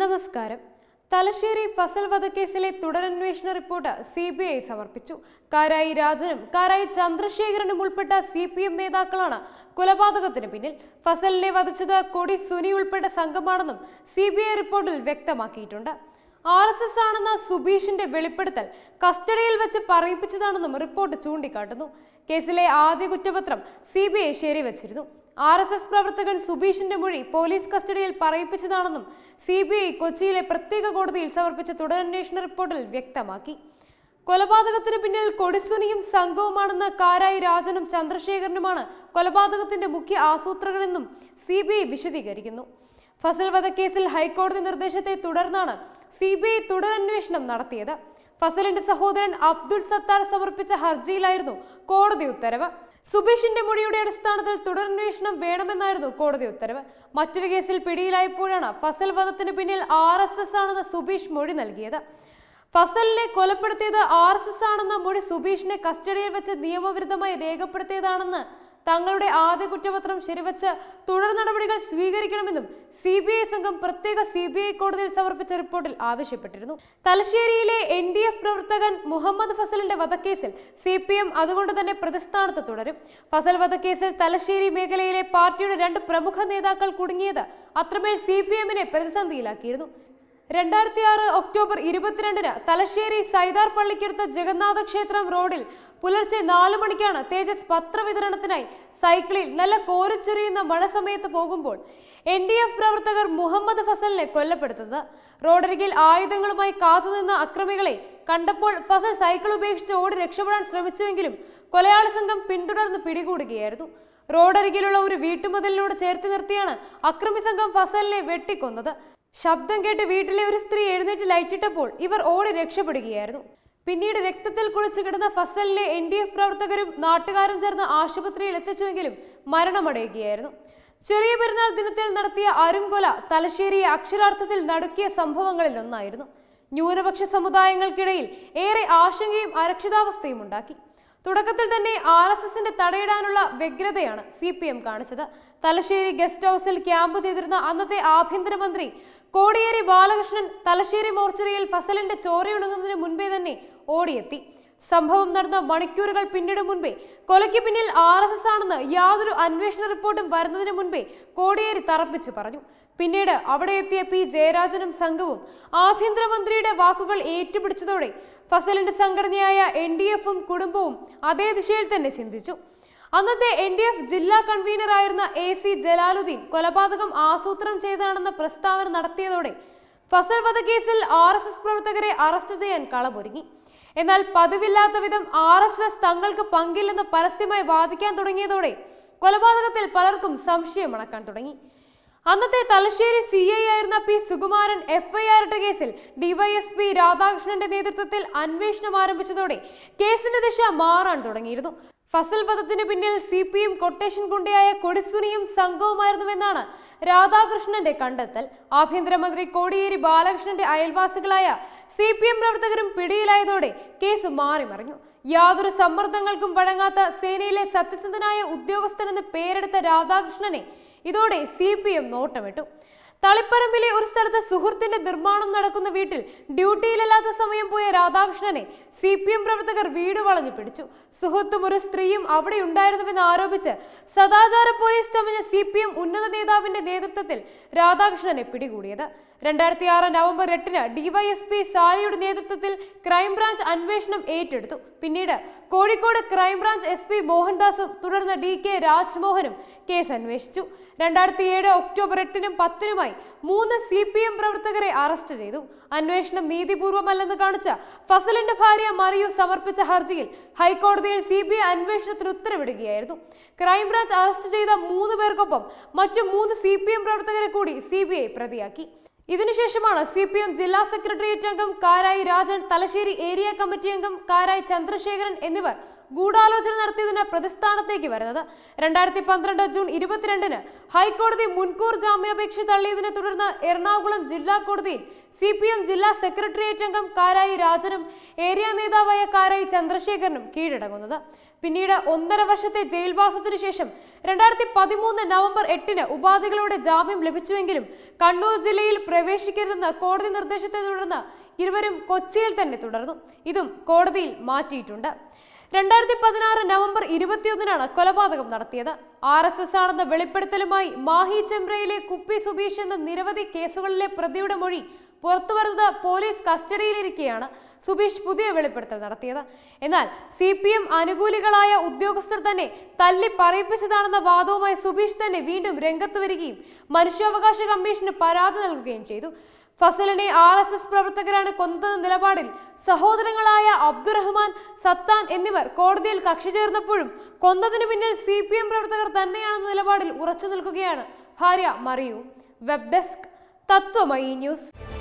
നമസ്കാരം തലശ്ശേരി ഫസൽ വധക്കേസിലെ തുടരന്വേഷണ റിപ്പോർട്ട് സി ബി ഐ സമർപ്പിച്ചു കാരായി രാജനും കാരായി ചന്ദ്രശേഖരനും ഉൾപ്പെട്ട സി പി എം നേതാക്കളാണ് കൊലപാതകത്തിന് പിന്നിൽ ഫസലിനെ വധിച്ചത് കൊടി സുനി ഉൾപ്പെട്ട സംഘമാണെന്നും സി ബി ഐ റിപ്പോർട്ടിൽ വ്യക്തമാക്കിയിട്ടുണ്ട് ആർ എസ് എസ് ആണെന്ന സുബീഷിന്റെ വെളിപ്പെടുത്തൽ കസ്റ്റഡിയിൽ വെച്ച് പറയിപ്പിച്ചതാണെന്നും റിപ്പോർട്ട് ചൂണ്ടിക്കാട്ടുന്നു കേസിലെ ആദ്യ കുറ്റപത്രം സി ബി ഐ ശരിവച്ചിരുന്നു ആർ എസ് എസ് പ്രവർത്തകൻ സുബീഷിന്റെ മൊഴി പോലീസ് കസ്റ്റഡിയിൽ പറയിപ്പിച്ചതാണെന്നും സി ബി ഐ കൊച്ചിയിലെ പ്രത്യേക കോടതിയിൽ സമർപ്പിച്ച തുടരന്വേഷണ റിപ്പോർട്ടിൽ വ്യക്തമാക്കി കൊലപാതകത്തിന് പിന്നിൽ കൊടിസുനിയും സംഘവുമാണെന്ന് കാരായി രാജനും ചന്ദ്രശേഖരനുമാണ് കൊലപാതകത്തിന്റെ മുഖ്യ ആസൂത്രകനെന്നും സി ബി ഐ വിശദീകരിക്കുന്നു ഫസൽ വധക്കേസിൽ ഹൈക്കോടതി നിർദ്ദേശത്തെ തുടർന്നാണ് സി ബി ഐ തുടരന്വേഷണം നടത്തിയത് ഫസലിന്റെ സഹോദരൻ അബ്ദുൾ സത്താർ സമർപ്പിച്ച ഹർജിയിലായിരുന്നു കോടതി ഉത്തരവ് സുബീഷിന്റെ മൊഴിയുടെ അടിസ്ഥാനത്തിൽ തുടരന്വേഷണം വേണമെന്നായിരുന്നു കോടതി ഉത്തരവ് മറ്റൊരു കേസിൽ പിടിയിലായപ്പോഴാണ് ഫസൽ വധത്തിന് പിന്നിൽ ആർ എസ് എസ് ആണെന്ന് സുബീഷ് മൊഴി നൽകിയത് ഫസലിനെ കൊലപ്പെടുത്തിയത് ആർ എസ് എസ് ആണെന്ന മൊഴി സുബീഷിനെ കസ്റ്റഡിയിൽ വെച്ച് നിയമവിരുദ്ധമായി രേഖപ്പെടുത്തിയതാണെന്ന് തങ്ങളുടെ ആദ്യ കുറ്റപത്രം ശരിവച്ച് തുടർ നടപടികൾ സ്വീകരിക്കണമെന്നും സി ബി ഐ സംഘം പ്രത്യേക സി ബി ഐ കോടതിയിൽ സമർപ്പിച്ച റിപ്പോർട്ടിൽ ആവശ്യപ്പെട്ടിരുന്നു തലശ്ശേരിയിലെ എൻ ഡി എഫ് പ്രവർത്തകൻ മുഹമ്മദ് ഫസലിന്റെ വധക്കേസിൽ സി പി എം അതുകൊണ്ട് തന്നെ പ്രതിസ്ഥാനത്ത് തുടരും ഫസൽ വധക്കേസിൽ തലശ്ശേരി മേഖലയിലെ പാർട്ടിയുടെ രണ്ട് പ്രമുഖ നേതാക്കൾ കുടുങ്ങിയത് അത്രമേൽ സി പി എമ്മിനെ പ്രതിസന്ധിയിലാക്കിയിരുന്നു രണ്ടായിരത്തി ആറ് ഒക്ടോബർ ഇരുപത്തിരണ്ടിന് തലശ്ശേരി സൈതാർ പള്ളിക്കടുത്ത ജഗന്നാഥ ക്ഷേത്രം റോഡിൽ പുലർച്ചെ നാലു മണിക്കാണ് തേജസ് പത്രവിതരണത്തിനായി സൈക്കിളിൽ നല്ല കോരിച്ചൊരിയുന്ന മഴ സമയത്ത് പോകുമ്പോൾ എൻ ഡി എഫ് പ്രവർത്തകർ മുഹമ്മദ് ഫസലിനെ കൊല്ലപ്പെടുത്തുന്നത് റോഡരികിൽ ആയുധങ്ങളുമായി കാത്തുനിന്ന അക്രമികളെ കണ്ടപ്പോൾ ഫസൽ സൈക്കിൾ ഉപേക്ഷിച്ച് ഓടി രക്ഷപ്പെടാൻ ശ്രമിച്ചുവെങ്കിലും കൊലയാളി സംഘം പിന്തുടർന്ന് പിടികൂടുകയായിരുന്നു റോഡരികിലുള്ള ഒരു വീട്ടുമതിലിനോട് ചേർത്ത് നിർത്തിയാണ് അക്രമി സംഘം ഫസലിനെ വെട്ടിക്കൊന്നത് ശബ്ദം കേട്ട് വീട്ടിലെ ഒരു സ്ത്രീ എഴുന്നേറ്റ് ലൈറ്റിട്ടപ്പോൾ ഇവർ ഓടി രക്ഷപ്പെടുകയായിരുന്നു പിന്നീട് രക്തത്തിൽ കുളിച്ചു കിടന്ന ഫസലിനെ എൻ ഡി എഫ് പ്രവർത്തകരും നാട്ടുകാരും ചേർന്ന് ആശുപത്രിയിൽ എത്തിച്ചുവെങ്കിലും മരണമടയുകയായിരുന്നു ചെറിയ പെരുന്നാൾ ദിനത്തിൽ നടത്തിയ അരുംകൊല തലശ്ശേരിയെ അക്ഷരാർത്ഥത്തിൽ നടുക്കിയ സംഭവങ്ങളിൽ ഒന്നായിരുന്നു ന്യൂനപക്ഷ സമുദായങ്ങൾക്കിടയിൽ ഏറെ ആശങ്കയും അരക്ഷിതാവസ്ഥയും ഉണ്ടാക്കി തുടക്കത്തിൽ തന്നെ ആർ എസ് എസിന്റെ തടയിടാനുള്ള വ്യഗ്രതയാണ് സി പി എം കാണിച്ചത് തലശ്ശേരി ഗസ്റ്റ് ഹൌസിൽ ക്യാമ്പ് ചെയ്തിരുന്ന അന്നത്തെ ആഭ്യന്തരമന്ത്രി കോടിയേരി ബാലകൃഷ്ണൻ തലശ്ശേരി മോർച്ചറിയിൽ ഫസലിന്റെ ചോരയുണങ്ങുന്നതിന് മുൻപേ തന്നെ ഓടിയെത്തി സംഭവം നടന്ന മണിക്കൂറുകൾ പിന്നീട് മുൻപേ കൊലയ്ക്ക് പിന്നിൽ ആർ എസ് എസ് ആണെന്ന് യാതൊരു അന്വേഷണ റിപ്പോർട്ടും വരുന്നതിന് മുൻപേ കോടിയേരി തറപ്പിച്ചു പറഞ്ഞു പിന്നീട് അവിടെ എത്തിയ പി ജയരാജനും സംഘവും ആഭ്യന്തരമന്ത്രിയുടെ വാക്കുകൾ ഏറ്റുപിടിച്ചതോടെ ഫസലിന്റെ സംഘടനയായ എൻ ഡി എഫും കുടുംബവും അതേ ദിശയിൽ തന്നെ ചിന്തിച്ചു അന്നത്തെ എൻ ഡി എഫ് ജില്ലാ കൺവീനറായിരുന്ന എ സി ജലാലുദ്ദീൻ കൊലപാതകം ആസൂത്രണം ചെയ്തതാണെന്ന പ്രസ്താവന നടത്തിയതോടെ ഫസൽ വധക്കേസിൽ ആർ എസ് എസ് പ്രവർത്തകരെ അറസ്റ്റ് ചെയ്യാൻ കളമൊരുങ്ങി എന്നാൽ പതിവില്ലാത്ത വിധം ആർ എസ് എസ് തങ്ങൾക്ക് പങ്കില്ലെന്ന് പരസ്യമായി വാദിക്കാൻ തുടങ്ങിയതോടെ കൊലപാതകത്തിൽ പലർക്കും സംശയം അണക്കാൻ തുടങ്ങി അന്നത്തെ തലശ്ശേരി സി ഐ ആയിരുന്ന P Sukumaran F I R ഇട്ട കേസിൽ ഡിവൈഎസ്പി രാധാകൃഷ്ണന്റെ നേതൃത്വത്തിൽ അന്വേഷണം ആരംഭിച്ചതോടെ കേസിന്റെ ദിശ മാറാൻ തുടങ്ങിയിരുന്നു ഫസൽ വധത്തിന് പിന്നിൽ സി പി എം കൊട്ടേഷൻ കൊണ്ടയായ കൊടിസുനിയും സംഘവുമായിരുന്നുവെന്നാണ് രാധാകൃഷ്ണന്റെ കണ്ടെത്തൽ ആഭ്യന്തരമന്ത്രി കോടിയേരി ബാലകൃഷ്ണന്റെ അയൽവാസികളായ സി പി എം പ്രവർത്തകരും പിടിയിലായതോടെ കേസ് മാറിമറിഞ്ഞു യാതൊരു സമ്മർദ്ദങ്ങൾക്കും വഴങ്ങാത്ത സേനയിലെ സത്യസന്ധനായ ഉദ്യോഗസ്ഥനെന്ന് പേരെടുത്ത രാധാകൃഷ്ണനെ ഇതോടെ സി പി എം നോട്ടമിട്ടു തളിപ്പറമ്പിലെ ഒരു സ്ഥലത്ത് സുഹൃത്തിന്റെ നിർമ്മാണം നടക്കുന്ന വീട്ടിൽ ഡ്യൂട്ടിയിലല്ലാത്ത സമയം പോയ രാധാകൃഷ്ണനെ സി പി എം പ്രവർത്തകർ വീട് വളഞ്ഞു പിടിച്ചു സുഹൃത്തും ഒരു സ്ത്രീയും അവിടെ ഉണ്ടായിരുന്നുവെന്ന് ആരോപിച്ച് സദാചാര പോലീസ് ചമഞ്ഞ സി പി എം ഉന്നത നേതാവിന്റെ നേതൃത്വത്തിൽ രാധാകൃഷ്ണനെ പിടികൂടിയത് രണ്ടായിരത്തി ആറ് നവംബർ എട്ടിന് ഡിവൈഎസ്പി സാലിയുടെ നേതൃത്വത്തിൽ ക്രൈംബ്രാഞ്ച് അന്വേഷണം ഏറ്റെടുത്തു പിന്നീട് കോഴിക്കോട് ക്രൈംബ്രാഞ്ച് എസ് പി മോഹൻദാസും തുടർന്ന് ഡി കെ രാജ്മോഹനും കേസ് അന്വേഷിച്ചു രണ്ടായിരത്തി ഏഴ് ഒക്ടോബർ എട്ടിനും പത്തിനുമായി മൂന്ന് സി പി എം പ്രവർത്തകരെ അറസ്റ്റ് ചെയ്തു അന്വേഷണം നീതിപൂർവമല്ലെന്ന് കാണിച്ച ഫസലിന്റെ ഭാര്യ മറിയു സമർപ്പിച്ച ഹർജിയിൽ ഹൈക്കോടതിയിൽ സി ബി ഐ അന്വേഷണത്തിന് ഉത്തരവിടുകയായിരുന്നു ക്രൈംബ്രാഞ്ച് അറസ്റ്റ് ചെയ്ത മൂന്ന് പേർക്കൊപ്പം മറ്റു മൂന്ന് സി പി എം പ്രവർത്തകരെ കൂടി സി ബി ഐ പ്രതിയാക്കി ഇതിനുശേഷമാണ് സി പി എം ജില്ലാ സെക്രട്ടേറിയറ്റ് അംഗം കാരായി രാജൻ തലശ്ശേരി ഏരിയ കമ്മിറ്റി അംഗം കാരായി ചന്ദ്രശേഖരൻ എന്നിവർ ഗൂഢാലോചന നടത്തിയതിന് പ്രതിസ്ഥാനത്തേക്ക് വരുന്നത് രണ്ടായിരത്തി പന്ത്രണ്ട് ജൂൺ ഇരുപത്തിരണ്ടിന് ഹൈക്കോടതി മുൻകൂർ ജാമ്യാപേക്ഷ തള്ളിയതിനെ തുടർന്ന് എറണാകുളം ജില്ലാ കോടതിയിൽ സി പി എം ജില്ലാ സെക്രട്ടേറിയറ്റ് അംഗം കാരായി രാജനും ഏരിയ നേതാവായ കാരായി ചന്ദ്രശേഖരനും കീഴടങ്ങുന്നത് പിന്നീട് ഒന്നര വർഷത്തെ ജയിൽവാസത്തിനു ശേഷം രണ്ടായിരത്തി പതിമൂന്ന് നവംബർ എട്ടിന് ഉപാധികളോടെ ജാമ്യം ലഭിച്ചുവെങ്കിലും കണ്ണൂർ ജില്ലയിൽ പ്രവേശിക്കരുതെന്ന കോടതി നിർദ്ദേശത്തെ തുടർന്ന് ഇരുവരും കൊച്ചിയിൽ തന്നെ തുടർന്നു ഇതും കോടതിയിൽ മാറ്റിയിട്ടുണ്ട് രണ്ടായിരത്തി പതിനാറ് നവംബർ ഇരുപത്തിയൊന്നിനാണ് കൊലപാതകം നടത്തിയത് ആർ എസ് എസ് ആണെന്ന വെളിപ്പെടുത്തലുമായി മാഹി ചെമ്പ്രയിലെ കുപ്പി സുബീഷ് എന്ന നിരവധി കേസുകളിലെ പ്രതിയുടെ മൊഴി പുറത്തുവരുന്നത് പോലീസ് കസ്റ്റഡിയിലിരിക്കെയാണ് സുബീഷ് പുതിയ വെളിപ്പെടുത്തൽ നടത്തിയത് എന്നാൽ സി പി എം അനുകൂലികളായ ഉദ്യോഗസ്ഥർ തന്നെ തല്ലി പറയിപ്പിച്ചതാണെന്ന വാദവുമായി സുബീഷ് തന്നെ വീണ്ടും രംഗത്ത് വരികയും മനുഷ്യാവകാശ കമ്മീഷന് പരാതി നൽകുകയും ചെയ്തു ഫസലിനെ ആർ എസ് എസ് പ്രവർത്തകരാണ് കൊന്നതെന്ന നിലപാടിൽ സഹോദരങ്ങളായ അബ്ദുറഹ്മാൻ സത്താൻ എന്നിവർ കോടതിയിൽ കക്ഷി ചേർന്നപ്പോഴും കൊന്നതിനു പിന്നിൽ സി പി എം പ്രവർത്തകർ തന്നെയാണെന്ന നിലപാടിൽ ഉറച്ചു നിൽക്കുകയാണ് ഭാര്യ Mariyu web desk Tatwamayi news